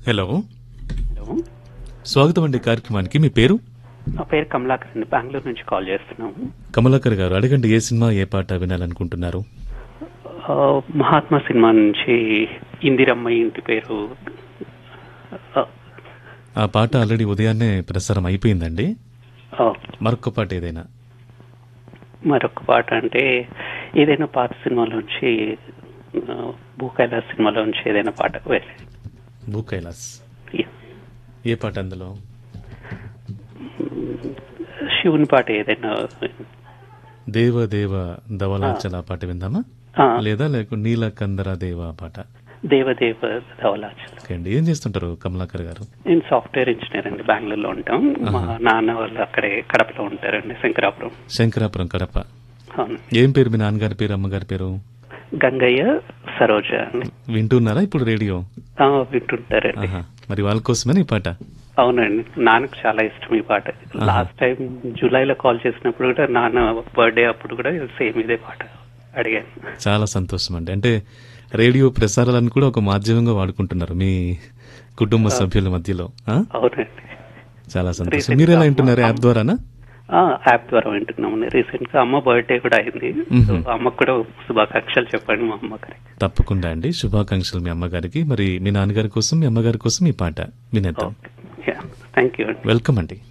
Hello hello స్వాగతం అండి కార్యక్రమానికి మీ పేరు నా పేరు కమలాకర్ అండి బెంగళూరు నుంచి కాల్ చేస్తున్నాము కమలాకర్ గారు అడగండి ఏ సినిమా ఏ పాట వినాలనుకుంటున్నారు ఆ, మహాత్మా సినిమా నుంచి ఇందిరమ్మ ఇంటి పేరు ఆ, ఆ పాట ఆల్రెడీ ఉదయాన్నే ప్రసారం అయిపోయిందండి ఆ, మరొక పాట ఏదైనా మరొక పాట అంటే ఏదైనా పాత సినిమాలోంచి ఆ, భూ కైలాస్ సినిమాలోంచి ఏదైనా పాట వేరే భూ కైలాస్ యా. ఏ పాట అందులో శివుని పాట ఏదైనా దేవ దేవ ధవలాచల పాట విందామా ఆ, లేదా లేక నీల కందర దేవ పాట దేవదేవ ధవలాచల్ ఓకే అండి ఏం చేస్తుంటారు కమలాకర్ గారు నేను సాఫ్ట్వేర్ ఇంజనీర్ అండి బెంగళూరులో ఉంటాం మా నాన్న వాళ్ళు అక్కడే కడపలో ఉంటారండి శంకరాపురం శంకరాపురం కడప అవును ఏం పేరు మీ నాన్నగారి పేరు అమ్మగారి పేరు గంగయ్య సరోజ అండి వింటున్నారా ఇప్పుడు రేడియో ఆ, వింటుంటారండి ఆహా మరి వాళ్ళ కోసమేనా ఈ పాట అవునండి నాన్నకు చాలా ఇష్టం ఈ పాట లాస్ట్ టైం జూలైలో కాల్ చేసినప్పుడు కూడా నాన్న బర్త్డే అప్పుడు కూడా సేమ్ ఇదే పాట అడిగాను చాలా సంతోషం అండి అంటే రేడియో ప్రసారాలను కూడా ఒక మాధ్యమంగా వాడుకుంటున్నారు మీ కుటుంబ సభ్యుల మధ్యలో ఆ? అవునండి చాలా సంతోషం Recent మీరు ఎలా గా వింటున్నారు యాప్ ద్వారానా ఆ, యాప్ ద్వారా వింటున్నామండి రీసెంట్ గా అమ్మ బర్త్డే కూడా అయింది సో అమ్మకు కూడా శుభాకాంక్షలు చెప్పండి మా అమ్మగారికి తప్పకుండా అండి శుభాకాంక్షలు మీ అమ్మగారికి మరి మీ నాన్నగారి కోసం మీ అమ్మగారి కోసం ఈ పాట వినేద్దాం ఓకే థ్యాంక్ యూ అండి వెల్కమ్ అండి